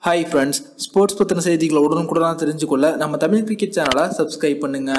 hi friends sports பற்றின செய்திகளை உடனுக்குடனாக தெரிஞ்சுக்கொள்ள நம்ம தமிழ் கிரிக்கெட் சேனலை சப்ஸ்கிரைப் பண்ணுங்க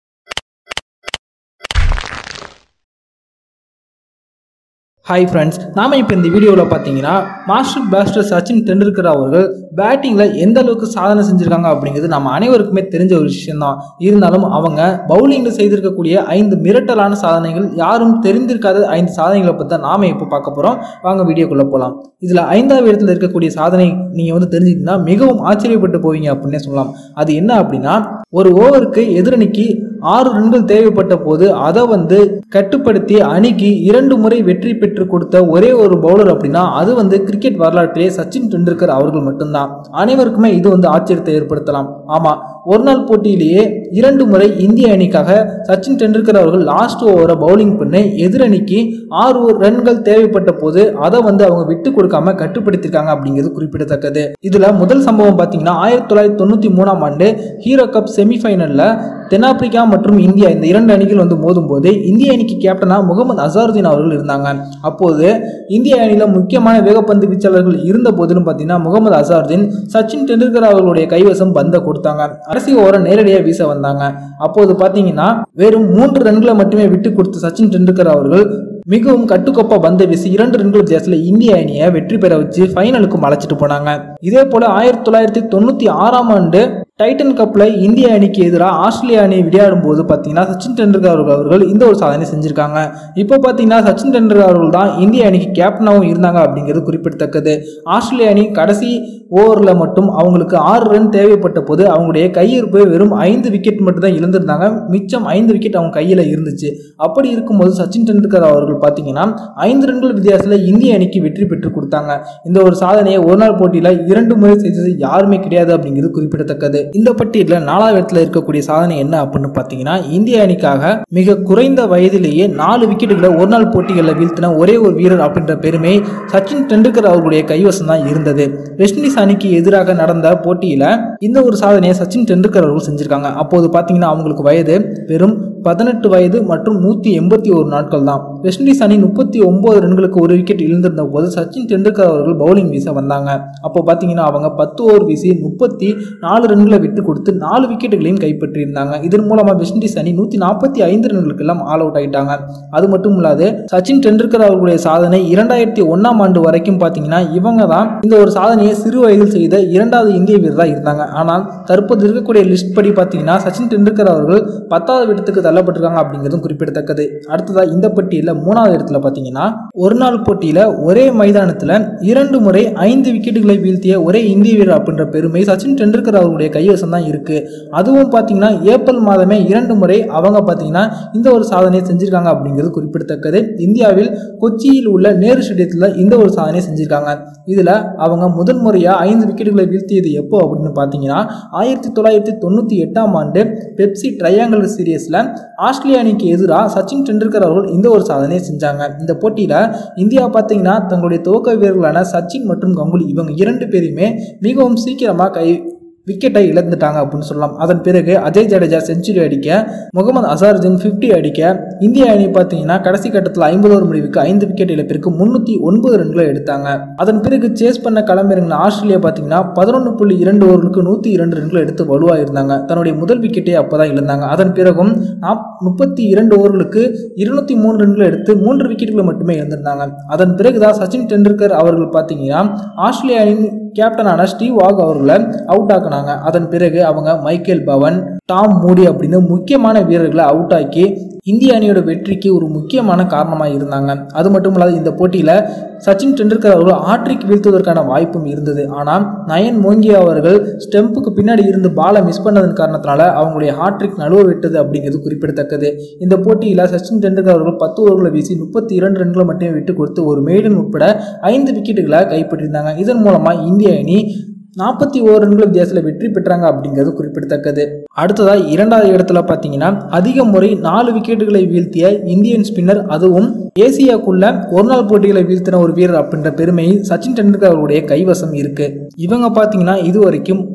ஹாய் ஃப்ரெண்ட்ஸ் நாம இப்போ இந்த வீடியோவில் பார்த்தீங்கன்னா மாஸ்டர் பிளாஸ்டர் சச்சின் டெண்டுல்கர் அவர்கள் பேட்டிங்கில் எந்த அளவுக்கு சாதனை செஞ்சுருக்காங்க அப்படிங்கிறது நம்ம அனைவருக்குமே தெரிஞ்ச ஒரு விஷயம்தான் இருந்தாலும் அவங்க பவுலிங்கில் செய்திருக்கக்கூடிய ஐந்து மிரட்டலான சாதனைகள் யாரும் தெரிந்திருக்காத ஐந்து சாதனைகளை பற்றி தான் நாம இப்போ பார்க்க போகிறோம் வாங்க வீடியோக்குள்ளே போகலாம் இதில் ஐந்தாவது இடத்துல இருக்கக்கூடிய சாதனை நீங்கள் வந்து தெரிஞ்சுக்கிட்டீங்கன்னா மிகவும் ஆச்சரியப்பட்டு போவீங்க அப்படின்னே சொல்லலாம் அது என்ன அப்படின்னா ஒரு ஓவருக்கு எதிரணிக்கு ஆறு ரன்கள் தேவைப்பட்ட போது அதை வந்து கட்டுப்படுத்தி அணிக்கு இரண்டு முறை வெற்றி பெற்று கொடுத்த ஒரே ஒரு பவுலர் அப்படின்னா அது வந்து கிரிக்கெட் வரலாற்றிலே சச்சின் டெண்டுல்கர் அவர்கள் மட்டும்தான் அனைவருக்குமே இது வந்து ஆச்சரியத்தை ஏற்படுத்தலாம் ஆமா ஒரு நாள் போட்டியிலேயே இரண்டு முறை இந்திய அணிக்காக சச்சின் டெண்டுல்கர் அவர்கள் லாஸ்ட் ஓவரை பவுலிங் பண்ணி எதிரணிக்கு ஆறு ரன்கள் தேவைப்பட்ட போது அதை வந்து அவங்க விட்டு கொடுக்காம கட்டுப்படுத்திருக்காங்க அப்படிங்கிறது குறிப்பிடத்தக்கது இதுல முதல் சம்பவம் பார்த்தீங்கன்னா ஆயிரத்தி தொள்ளாயிரத்தி தொண்ணூத்தி மூணாம் ஆண்டு ஹீரோ கப் செமிஃபைனல்ல தென்னாப்பிரிக்கா மற்றும் இந்தியா இந்த இரண்டு அணிகள் வந்து மோதும் போது இந்திய அணிக்கு கேப்டனா முகமது அசாருதீன் அவர்கள் இருந்தாங்க அப்போது இந்திய அணியில முக்கியமான வேகப்பந்து வீச்சாளர்கள் இருந்த போதிலும் பார்த்தீங்கன்னா முகமது அசாருதீன் சச்சின் டெண்டுல்கர் அவர்களுடைய கைவசம் பந்தை கொடுத்தாங்க கடைசி ஓவரை நேரடியாக வீச வந்தாங்க அப்போது பார்த்தீங்கன்னா வெறும் மூன்று ரன்களை மட்டுமே விட்டு கொடுத்த சச்சின் டெண்டுல்கர் அவர்கள் மிகவும் கட்டுக்கோப்பா பந்தை வீசி இரண்டு ரன்கள் வித்தியாசத்தில் இந்திய அணியை வெற்றி பெற வச்சு ஃபைனலுக்கும் அழைச்சிட்டு போனாங்க இதே போல ஆயிரத்தி தொள்ளாயிரத்தி தொண்ணூத்தி ஆறாம் ஆண்டு டைட்டன் கப்ல இந்திய அணிக்கு எதிராக ஆஸ்திரேலியா அணி விளையாடும் போது பார்த்தீங்கன்னா சச்சின் டெண்டுல்கர் அவர்கள் அவர்கள் இந்த ஒரு சாதனை செஞ்சிருக்காங்க இப்போ பார்த்தீங்கன்னா சச்சின் டெண்டுல்கர் அவர்கள் தான் இந்திய அணிக்கு கேப்டனாகவும் இருந்தாங்க அப்படிங்கிறது குறிப்பிடத்தக்கது ஆஸ்திரேலிய அணி கடைசி ஓவரில் மட்டும் அவங்களுக்கு ஆறு ரன் தேவைப்பட்ட போது அவங்களுடைய கையிருப்பு வெறும் ஐந்து விக்கெட் மட்டும் தான் இழந்திருந்தாங்க மிச்சம் ஐந்து விக்கெட் அவங்க கையில் இருந்துச்சு அப்படி இருக்கும்போது சச்சின் டெண்டுல்கர் அவர்கள் பார்த்தீங்கன்னா ஐந்து ரன்கள் வித்தியாசத்தில் இந்திய அணிக்கு வெற்றி பெற்று கொடுத்தாங்க இந்த ஒரு சாதனையை ஒரு நாள் போட்டியில் இரண்டு முறை செய்தது யாருமே கிடையாது அப்படிங்கிறது குறிப்பிடத்தக்கது இந்த பட்டியலில் நாலாவது இடத்துல இருக்கக்கூடிய சாதனை என்ன அப்படின்னு பார்த்தீங்கன்னா இந்திய அணிக்காக மிக குறைந்த வயதிலேயே நாலு விக்கெட்டுகளை ஒரு நாள் போட்டிகளில் வீழ்த்தின ஒரே ஒரு வீரர் அப்படின்ற பெருமை சச்சின் டெண்டுல்கர் அவர்களுடைய கைவசம் தான் இருந்தது வெஸ்ட் இண்டீஸ் அணிக்கு எதிராக நடந்த போட்டியில் இந்த ஒரு சாதனையை சச்சின் டெண்டுல்கர் அவர்கள் செஞ்சிருக்காங்க அப்போது பார்த்தீங்கன்னா அவங்களுக்கு வயது வெறும் பதினெட்டு வயது மற்றும் நூற்றி எண்பத்தி ஒரு நாட்கள் தான் வெஸ்ட் இண்டீஸ் அணி முப்பத்தி ஒன்பது ரன்களுக்கு ஒரு விக்கெட் இழந்திருந்த போது சச்சின் டெண்டுல்கர் அவர்கள் பவுலிங் வீச வந்தாங்க அப்போ பார்த்தீங்கன்னா அவங்க பத்து ஓவர் வீசி முப்பத்தி நாலு ரன்களை விட்டு கொடுத்து நாலு விக்கெட்டுகளையும் கைப்பற்றியிருந்தாங்க இதன் மூலமாக வெஸ்ட் இண்டீஸ் அணி நூற்றி நாற்பத்தி ஐந்து ரன்களுக்கு எல்லாம் ஆல் அவுட் ஆயிட்டாங்க அது மட்டும் இல்லாது சச்சின் டெண்டுல்கர் அவர்களுடைய சாதனை இரண்டாயிரத்தி ஒன்னாம் ஆண்டு வரைக்கும் பார்த்தீங்கன்னா இவங்க தான் இந்த ஒரு சாதனையை சிறு வயதில் செய்த இரண்டாவது இந்திய வீரராக இருந்தாங்க ஆனால் தற்போது இருக்கக்கூடிய லிஸ்ட் படி பார்த்தீங்கன்னா சச்சின் டெண்டுல்கர் அவர்கள் பத்தாவது இடத்துக்கு தள்ளப்பட்டிருக்காங்க அப்படிங்கிறதும் குறிப்பிடத்தக்கது அடுத்ததா இந்த பட்டியலில் மூணாவது இடத்துல பார்த்தீங்கன்னா ஒரு நாள் போட்டியில் ஒரே மைதானத்தில் இரண்டு முறை ஐந்து விக்கெட்டுகளை வீழ்த்திய ஒரே இந்திய வீரர் அப்படின்ற பெருமை சச்சின் டெண்டுல்கர் அவர்களுடைய கைவசம் தான் இருக்கு அதுவும் பார்த்தீங்கன்னா ஏப்ரல் மாதமே இரண்டு முறை அவங்க பார்த்தீங்கன்னா இந்த ஒரு சாதனையை செஞ்சிருக்காங்க அப்படிங்கிறது குறிப்பிடத்தக்கது இந்தியாவில் கொச்சியில் உள்ள நேரு ஸ்டேடியத்தில் இந்த ஒரு சாதனையை செஞ்சிருக்காங்க இதில் அவங்க முதன் முறையாக ஐந்து விக்கெட்டுகளை வீழ்த்தியது எப்போ அப்படின்னு பார்த்தீங்கன்னா ஆயிரத்தி தொள்ளாயிரத்தி தொண்ணூற்றி எட்டாம் ஆண்டு பெப்சி ட்ரையாங்கல் சீரியஸில் ஆஸ்திரேலிய அணிக்கு எதிராக சச்சின் டெண்டுல்கர் அவர்கள் இந்த ஒரு சாதனையை செஞ்சாங்க இந்த போட்டியில் இந்தியா பார்த்தீங்கன்னா தங்களுடைய துவக்க வீரர்களான சச்சின் மற்றும் கங்குலி இவங்க இரண்டு பேரையுமே மிகவும் சீக்கிரமாக கை விக்கெட்டை இழந்துட்டாங்க அப்படின்னு சொல்லலாம் அதன் பிறகு அஜய் ஜடேஜா செஞ்சுரி அடிக்க முகமது அசாருதீன் ஃபிஃப்டி அடிக்க இந்திய அணி பார்த்தீங்கன்னா கடைசி கட்டத்தில் ஐம்பது ஓவர் முடிவுக்கு ஐந்து விக்கெட் இழப்பிற்கு முன்னூற்றி ஒன்பது ரன்களை எடுத்தாங்க அதன் பிறகு சேஸ் பண்ண களமிறங்கின ஆஸ்திரேலியா பார்த்தீங்கன்னா பதினொன்று புள்ளி இரண்டு ஓவர்களுக்கு நூற்றி இரண்டு ரன்களை எடுத்து வலுவாக இருந்தாங்க தன்னுடைய முதல் விக்கெட்டை அப்போ தான் இழந்தாங்க அதன் பிறகும் முப்பத்தி இரண்டு ஓவர்களுக்கு இருநூத்தி மூணு ரன்களை எடுத்து மூன்று விக்கெட்டுகளை மட்டுமே இழந்திருந்தாங்க அதன் பிறகுதான் சச்சின் டெண்டுல்கர் அவர்கள் பார்த்தீங்கன்னா ஆஸ்திரேலிய அணியின் கேப்டனான ஸ்டீவ் வாக் அவர்களை அவுட் ஆக்குனாங்க அதன் பிறகு அவங்க மைக்கேல் பவன் டாம் மூடி அப்படின்னு முக்கியமான வீரர்களை அவுட் ஆக்கி இந்திய அணியோட வெற்றிக்கு ஒரு முக்கியமான காரணமாக இருந்தாங்க அது மட்டும் இல்லாத இந்த போட்டியில் சச்சின் டெண்டுல்கர் அவர்கள் ஆட்ரிக் வீழ்த்துவதற்கான வாய்ப்பும் இருந்தது ஆனால் நயன் மோங்கி அவர்கள் ஸ்டெம்புக்கு பின்னாடி இருந்து பாலை மிஸ் பண்ணதன் காரணத்தினால அவங்களுடைய ஹாட்ரிக் நழுவ விட்டது அப்படிங்கிறது குறிப்பிடத்தக்கது இந்த போட்டியில் சச்சின் டெண்டுல்கர் அவர்கள் பத்து ஓவர்களை வீசி முப்பத்தி இரண்டு ரன்களை மட்டுமே விட்டு கொடுத்து ஒரு மெய்டன் உட்பட ஐந்து விக்கெட்டுகளை கைப்பற்றியிருந்தாங்க இதன் மூலமாக இந்திய அணி நாற்பத்தி ஓரு ரன்கள் வித்தியாசத்தில் வெற்றி பெற்றாங்க அப்படிங்கிறது குறிப்பிடத்தக்கது அடுத்ததா இரண்டாவது இடத்துல பார்த்தீங்கன்னா அதிக முறை நாலு விக்கெட்டுகளை வீழ்த்திய இந்தியன் ஸ்பின்னர் அதுவும் ஏசியாக்குள்ள ஒரு நாள் போட்டிகளை வீழ்த்தின ஒரு வீரர் அப்படின்ற பெருமை சச்சின் டெண்டுல்கர் அவருடைய கைவசம் இருக்கு இவங்க பார்த்தீங்கன்னா இது வரைக்கும்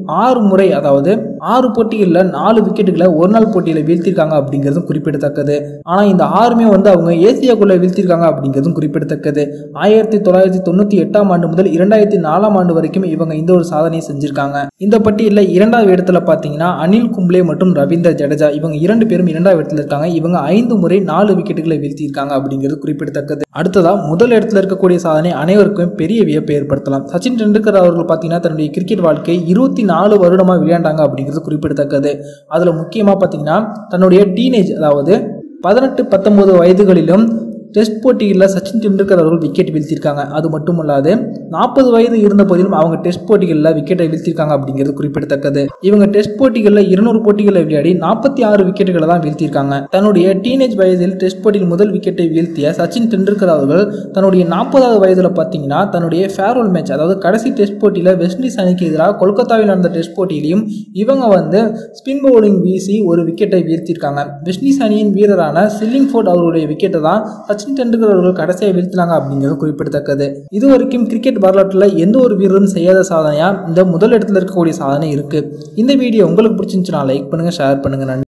ஆறு முறை அதாவது ஆறு போட்டிகளில் நாலு விக்கெட்டுகளை ஒரு நாள் போட்டியில் வீழ்த்திருக்காங்க அப்படிங்கிறதும் குறிப்பிடத்தக்கது ஆனால் இந்த ஆறுமே வந்து அவங்க ஏசியாக்குள்ளே வீழ்த்திருக்காங்க அப்படிங்கிறதும் குறிப்பிடத்தக்கது ஆயிரத்தி தொள்ளாயிரத்தி தொண்ணூற்றி எட்டாம் ஆண்டு முதல் இரண்டாயிரத்தி நாலாம் ஆண்டு வரைக்கும் இவங்க இந்த ஒரு சாதனையை செஞ்சிருக்காங்க இந்த பட்டியலில் இரண்டாவது இடத்துல பார்த்தீங்கன்னா அனில் கும்ப்ளே மற்றும் ரவீந்திர ஜடேஜா இவங்க இரண்டு பேரும் இரண்டாவது இடத்துல இருக்காங்க இவங்க ஐந்து முறை நாலு விக்கெட்டுகளை வீழ்த்தியிருக்காங்க அப்படிங்கிறது குறிப்பிடத்தக்கது அடுத்ததா முதல் இடத்துல இருக்கக்கூடிய சாதனை அனைவருக்கும் பெரிய வியப்பை ஏற்படுத்தலாம் சச்சின் டெண்டுல்கர் அவர்கள் பார்த்தீங்கன்னா தன்னுடைய கிரிக்கெட் வாழ்க்கை இருபத்தி நாலு வருடமாக விளையாண்டாங்க அப்படிங்கிறது குறிப்பிடத்தக்கது அதில் முக்கியமாக பார்த்தீங்கன்னா தன்னுடைய டீனேஜ் அதாவது பதினெட்டு பத்தொன்பது வயதுகளிலும் டெஸ்ட் போட்டிகளில் சச்சின் டெண்டுல்கர் அவர்கள் விக்கெட் வீழ்த்தியிருக்காங்க அது மட்டும் இல்லாது நாற்பது வயது இருந்த போதிலும் அவங்க டெஸ்ட் போட்டிகளில் விக்கெட்டை வீழ்த்தியிருக்காங்க அப்படிங்கிறது குறிப்பிடத்தக்கது இவங்க டெஸ்ட் போட்டிகளில் இருநூறு போட்டிகளை விளையாடி நாற்பத்தி ஆறு விக்கெட்டுகளை தான் வீழ்த்தியிருக்காங்க தன்னுடைய டீனேஜ் வயதில் டெஸ்ட் போட்டியில் முதல் விக்கெட்டை வீழ்த்திய சச்சின் டெண்டுல்கர் அவர்கள் தன்னுடைய நாற்பதாவது வயதில் பார்த்தீங்கன்னா தன்னுடைய ஃபேர்வெல் மேட்ச் அதாவது கடைசி டெஸ்ட் போட்டியில் வெஸ்ட் இண்டீஸ் அணிக்கு எதிராக கொல்கத்தாவில் நடந்த டெஸ்ட் போட்டியிலையும் இவங்க வந்து ஸ்பின் பவுலிங் வீசி ஒரு விக்கெட்டை வீழ்த்தியிருக்காங்க வெஸ்ட் இண்டீஸ் அணியின் வீரரான சில்லிங் ஃபோர்ட் அவருடைய விக்கெட்டை தான் சச்சின் டெண்டுல்கர் அவர்கள் கடைசியாக வீழ்த்தினாங்க அப்படிங்கிறது குறிப்பிடத்தக்கது இதுவரைக்கும் கிரிக்கெட் வரலாற்றில் எந்த ஒரு வீரரும் செய்யாத சாதனையாக இந்த முதல் இடத்துல இருக்கக்கூடிய சாதனை இருக்குது இந்த வீடியோ உங்களுக்கு பிடிச்சிருந்துச்சுன்னா லைக் பண்ணுங்கள் ஷேர் பண்ணுங்கள் நன்றி